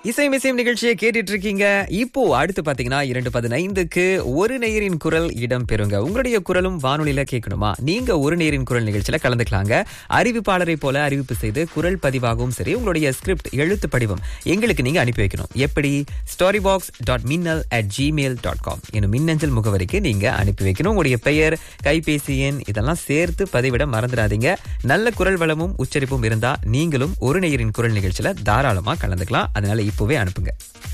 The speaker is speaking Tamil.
இசை மிசையும் நிகழ்ச்சியை கேட்டுட்டு இருக்கீங்க இப்போ அடுத்து பாத்தீங்கன்னா இரண்டு பதினைந்துக்கு ஒரு நேயரின் குரல் இடம் பெறுங்க உங்களுடைய குரலும் வானொலியில கேட்கணுமா நீங்க ஒரு நேயரின் குரல் நிகழ்ச்சியில கலந்துக்கலாங்க அறிவிப்பாளரை போல அறிவிப்பு செய்து குரல் பதிவாகவும் சரி உங்களுடைய ஸ்கிரிப்ட் எழுத்து படிவம் எங்களுக்கு நீங்க அனுப்பி வைக்கணும் எப்படி story box dot minnal at Gmail dot com எனும் மின்னஞ்சல் முகவரிக்கு நீங்க அனுப்பி வைக்கணும் உங்களுடைய பெயர் கைபேசி எண் இதெல்லாம் சேர்த்து பதிவிட மறந்துடாதீங்க நல்ல குரல் வளமும் உச்சரிப்பும் இருந்தா நீங்களும் ஒரு நேயரின் குரல் நிகழ்ச்சியில தாராளமா கலந்துக்கலாம் அதனால இப்பவே அனுப்புங்க